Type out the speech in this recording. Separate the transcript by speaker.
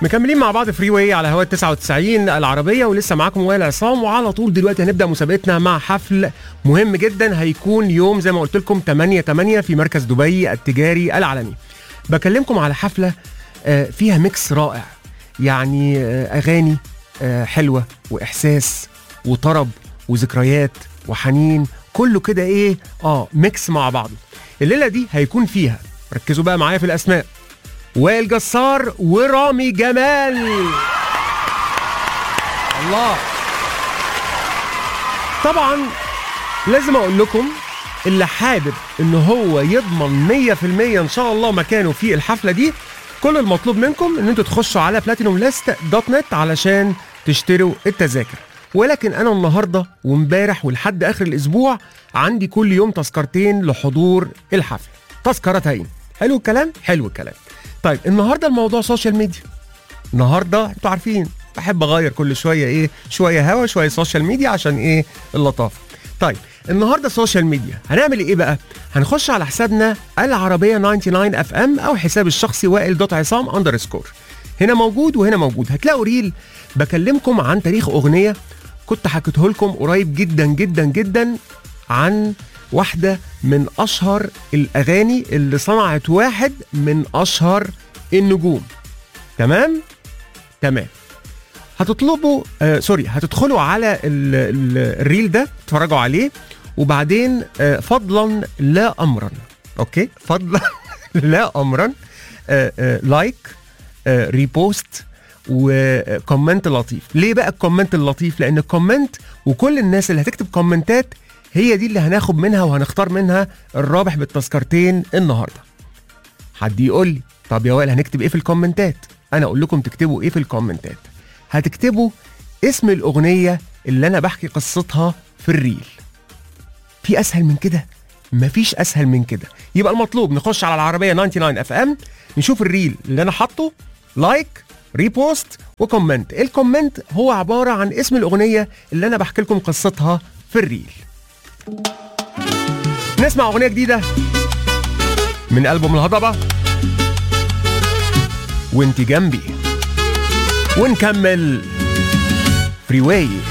Speaker 1: مكملين مع بعض فري واي على هواء 99 العربيه ولسه معاكم وائل عصام وعلى طول دلوقتي هنبدا مسابقتنا مع حفل مهم جدا هيكون يوم زي ما قلت لكم 8 8 في مركز دبي التجاري العالمي. بكلمكم على حفله آه، فيها ميكس رائع يعني آه، اغاني آه، حلوه واحساس وطرب وذكريات وحنين كله كده ايه اه ميكس مع بعضه. الليله دي هيكون فيها ركزوا بقى معايا في الاسماء وائل جسار ورامي جمال الله طبعا لازم اقول لكم اللي حابب ان هو يضمن 100% ان شاء الله مكانه في الحفله دي كل المطلوب منكم ان انتوا تخشوا على بلاتينوم ليست دوت نت علشان تشتروا التذاكر ولكن انا النهارده وامبارح ولحد اخر الاسبوع عندي كل يوم تذكرتين لحضور الحفله تذكرتين حلو الكلام حلو الكلام طيب النهارده الموضوع سوشيال ميديا النهارده انتوا عارفين بحب اغير كل شويه ايه شويه هوا شويه سوشيال ميديا عشان ايه اللطافه طيب النهارده سوشيال ميديا هنعمل ايه بقى هنخش على حسابنا العربيه 99 اف ام او حساب الشخصي وائل دوت عصام اندرسكور هنا موجود وهنا موجود هتلاقوا ريل بكلمكم عن تاريخ اغنيه كنت حكيته لكم قريب جدا جدا جدا عن واحده من اشهر الاغاني اللي صنعت واحد من اشهر النجوم تمام تمام هتطلبوا آه سوري هتدخلوا على ال ال الريل ده تتفرجوا عليه وبعدين آه فضلا لا امرا اوكي فضلا لا امرا آه آه لايك آه ريبوست وكومنت لطيف ليه بقى الكومنت اللطيف لان الكومنت وكل الناس اللي هتكتب كومنتات هي دي اللي هناخد منها وهنختار منها الرابح بالتذكرتين النهارده حد يقول لي طب يا وائل هنكتب ايه في الكومنتات انا اقول لكم تكتبوا ايه في الكومنتات هتكتبوا اسم الاغنيه اللي انا بحكي قصتها في الريل في اسهل من كده مفيش اسهل من كده يبقى المطلوب نخش على العربيه 99 اف ام نشوف الريل اللي انا حاطه لايك ريبوست وكومنت الكومنت هو عباره عن اسم الاغنيه اللي انا بحكي لكم قصتها في الريل نسمع اغنيه جديده من البوم الهضبه وانت جنبي ونكمل فري واي